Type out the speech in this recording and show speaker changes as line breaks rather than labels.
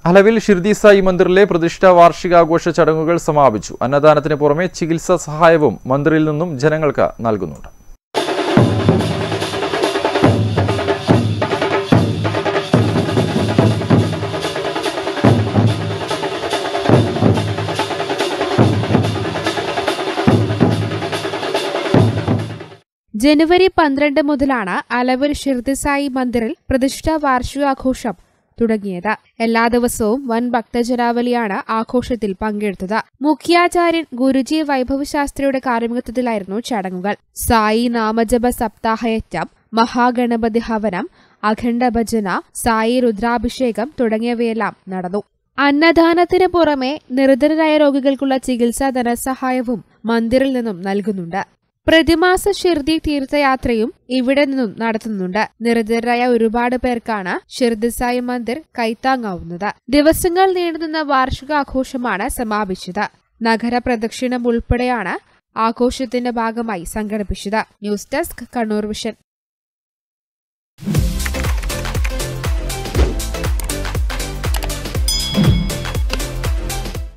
അലവിൽ ഷിർദി സായി മന്ദിറിലെ പ്രതിഷ്ഠാ വാർഷികാഘോഷ ചടങ്ങുകൾ സമാപിച്ചു അന്നദാനത്തിന് പുറമെ ചികിത്സാ സഹായവും മന്ദിറിൽ നിന്നും ജനങ്ങൾക്ക് നൽകുന്നുണ്ട്
ജനുവരി പന്ത്രണ്ട് മുതലാണ് അലവർ ഷിർദിസായി മന്ദിറിൽ പ്രതിഷ്ഠാ വാർഷികാഘോഷം തുടങ്ങിയത് എല്ലാ ദിവസവും വൻ ഭക്തജനാവലിയാണ് ആഘോഷത്തിൽ പങ്കെടുത്തത് മുഖ്യാചാര്യൻ ഗുരുജി വൈഭവ് ശാസ്ത്രിയുടെ കാർമ്മികത്വത്തിലായിരുന്നു ചടങ്ങുകൾ സായി നാമജപ സപ്താഹയജ്ഞം മഹാഗണപതി ഹവനം അഖണ്ഡ ഭജന സായി രുദ്രാഭിഷേകം തുടങ്ങിയവയെല്ലാം നടന്നു അന്നദാനത്തിന് പുറമെ നിർധനരായ രോഗികൾക്കുള്ള ചികിത്സാ ധനസഹായവും മന്ദിറിൽ നിന്നും നൽകുന്നുണ്ട് പ്രതിമാസ ഷിർദി തീർത്ഥയാത്രയും ഇവിടെ നിന്നും നടത്തുന്നുണ്ട് നിർധനരായ ഒരുപാട് പേർക്കാണ് ഷിർദിസായി മന്ദിർ കൈത്താങ്ങാവുന്നത് ദിവസങ്ങൾ നീണ്ടുനിന്ന വാർഷികാഘോഷമാണ് സമാപിച്ചത് നഗര പ്രദക്ഷിണം ഉൾപ്പെടെയാണ് ആഘോഷത്തിന്റെ ഭാഗമായി സംഘടിപ്പിച്ചത് ന്യൂസ് ഡെസ്ക് കണ്ണൂർ വിഷൻ